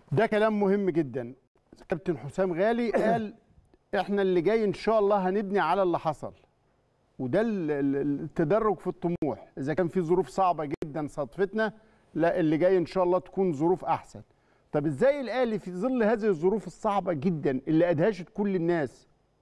ده كلام مهم جدا كابتن حسام غالي قال احنا اللي جاي ان شاء الله هنبني على اللي حصل وده ال- ال- التدرج في الطموح اذا كان في ظروف صعبه جدا صادفتنا لا اللي جاي ان شاء الله تكون ظروف احسن طب ازاي الاهلي في ظل هذه الظروف الصعبه جدا اللي ادهشت كل الناس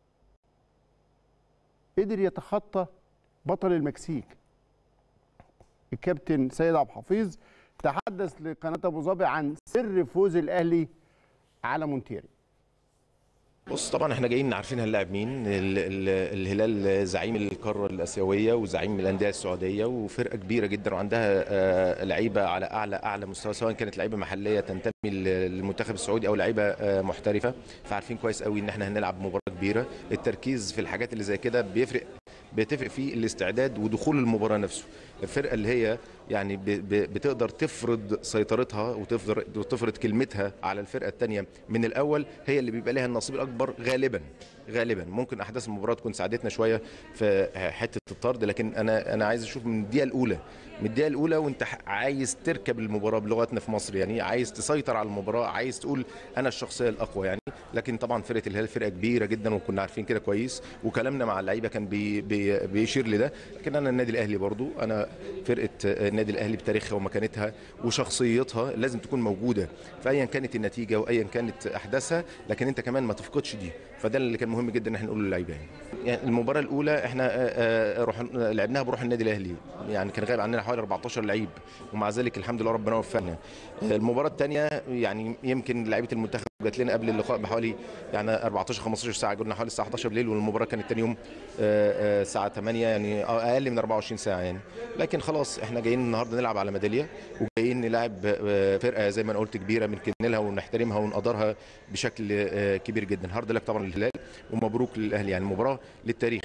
قدر يتخطى بطل المكسيك الكابتن سيد عبد الحفيظ تحدث لقناه ابو ظبي عن سر فوز الاهلي على مونتيري بص طبعا احنا جايين عارفين هنلاعب مين ال- ال- الهلال زعيم القاره الاسيويه وزعيم الانديه السعوديه وفرقه كبيره جدا وعندها آه، لعيبه على اعلى اعلى مستوى سواء كانت لعيبه محليه تنتمي للمنتخب السعودي او لعيبه آه، محترفه فعارفين كويس قوي ان احنا هنلعب مباراه كبيره التركيز في الحاجات اللي زي كده بيفرق بتفرق في الاستعداد ودخول المباراه نفسه الفرقه اللي هي يعني ب- ب- بتقدر تفرض سيطرتها وتفرض وتفرض كلمتها على الفرقه الثانيه من الاول هي اللي بيبقى لها النصيب الاكبر غالبا غالبا ممكن احداث المباراه تكون ساعدتنا شويه في حته الطرد لكن انا انا عايز اشوف من الدقيقه الاولى من الدقيقه الاولى وانت ح- عايز تركب المباراه بلغتنا في مصر يعني عايز تسيطر على المباراه عايز تقول انا الشخصيه الاقوى يعني لكن طبعا فرقه الهلال فرقه كبيره جدا وكنا عارفين كده كويس وكلامنا مع اللعيبه كان بي بي بيشير لده لكن انا النادي الاهلي برضو انا فرقه النادي الاهلي بتاريخها ومكانتها وشخصيتها لازم تكون موجوده فايا كانت النتيجه وايا كانت احداثها لكن انت كمان ما تفقدش دي فده اللي كان مهم جدا ان احنا نقوله للعيبه يعني. يعني المباراه الاولى احنا آه، آه، روح لعبناها بروح النادي الاهلي يعني كان غايب عننا حوالي 14 لعيب ومع ذلك الحمد لله ربنا وفقنا آه، المباراه الثانيه يعني يمكن لعيبه المنتخب جات لنا قبل اللقاء بحوالي يعني 14 15 ساعه قلنا حوالي الساعه 11 بالليل والمباراه كانت ثاني يوم آه، آه، الساعه 8 يعني اقل من 24 ساعه يعني لكن خلاص احنا جايين النهارده نلعب على ميداليه وجايين نلعب آه، فرقه زي ما انا قلت كبيره بنكن لها ونحترمها ونقدرها بشكل آه، كبير جدا هارد لك طبعا للهلال ومبروك للاهلي يعني مباراه للتاريخ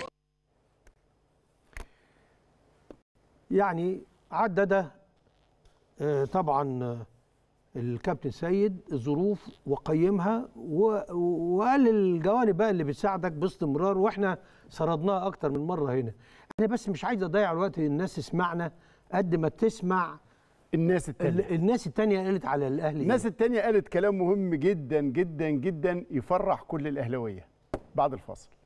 يعني عدد آه، طبعا آه، الكابتن سيد الظروف وقيمها و- وقال الجوانب بقى اللي بتساعدك باستمرار واحنا سردناها اكتر من مره هنا انا بس مش عايز اضيع الوقت الناس تسمعنا قد ما تسمع الناس التانية ال- الناس التانية قالت على الاهلي الناس التانية قالت كلام مهم جدا جدا جدا يفرح كل الأهلاوية بعد الفاصل